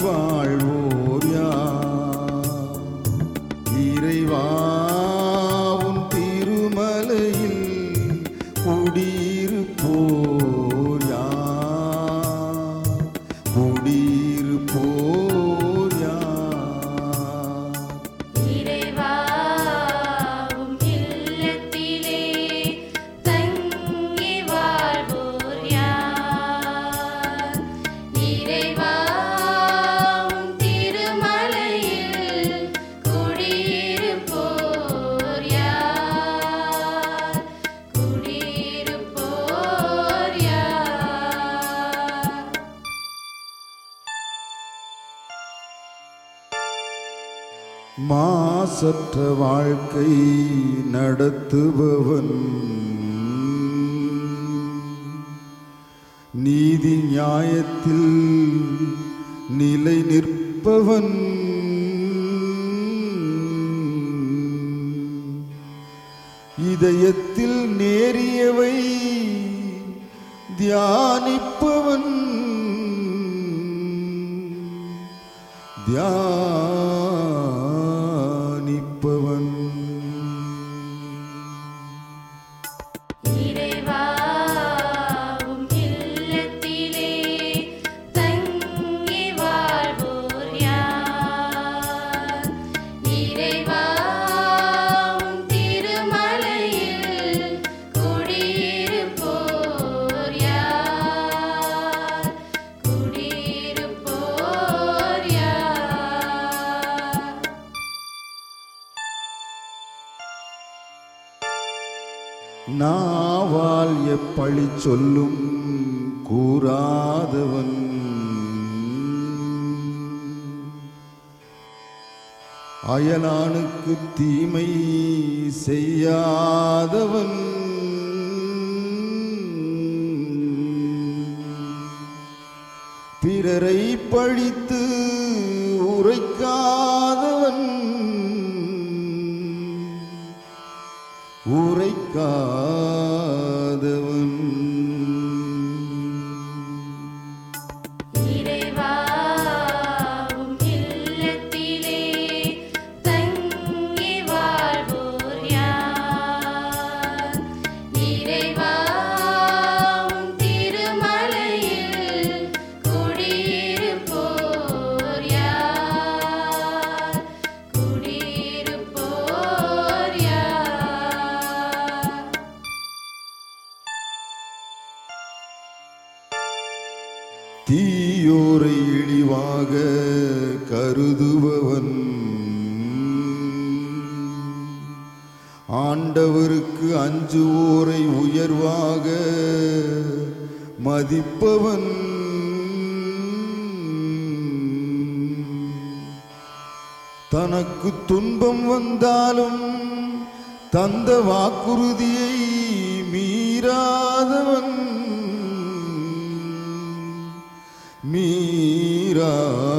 வாழ்வோர் யார் இறைவாவும் திருமலையில் குடியிருப்போர் யார் குடியிருப்போர் யார் இறைவாவும் இல்லத்திலே தங்கி வாழ்வோர் யார் இறைவாவும் திருமலையில் குடியிருப்போர் யார் குடியிருப்போர் யார் மாசற்ற வாழ்க்கை நடத்துபவன் நீதி நியாயத்தில் நிலை நிற்பவன் இதயத்தில் நேரியவை தியானிப்பவன் தியானிப்பவன் இறைவாவும் இல்லத்திலே தங்கி வாழ்வோர் யார் இறைவாவும் திருமலையில் குடியிருப்போர் யார் குடியிருப்போர் யார் நாவால் எப்பழி சொல்லும் கூறாதவன் அயலானுக்கு தீமை செய்யாதவன் பிறரை பழித்து உரைக்காதவன் உரைக்காதவன் இறைவாவும் இல்லத்திலே தங்கி வாழ்வோர் யார் இறைவாவும் திருமலையில் குடியிருப்போர் யார் குடியிருப்போர் யார் தீயோரை இழிவாக கருதுபவன் ஆண்டவருக்கு அஞ்சுவோரை உயர்வாக மதிப்பவன் தனக்கு துன்பம் வந்தாலும் தந்த வாக்குறுதியை மீறாதவன் மீறாதவன்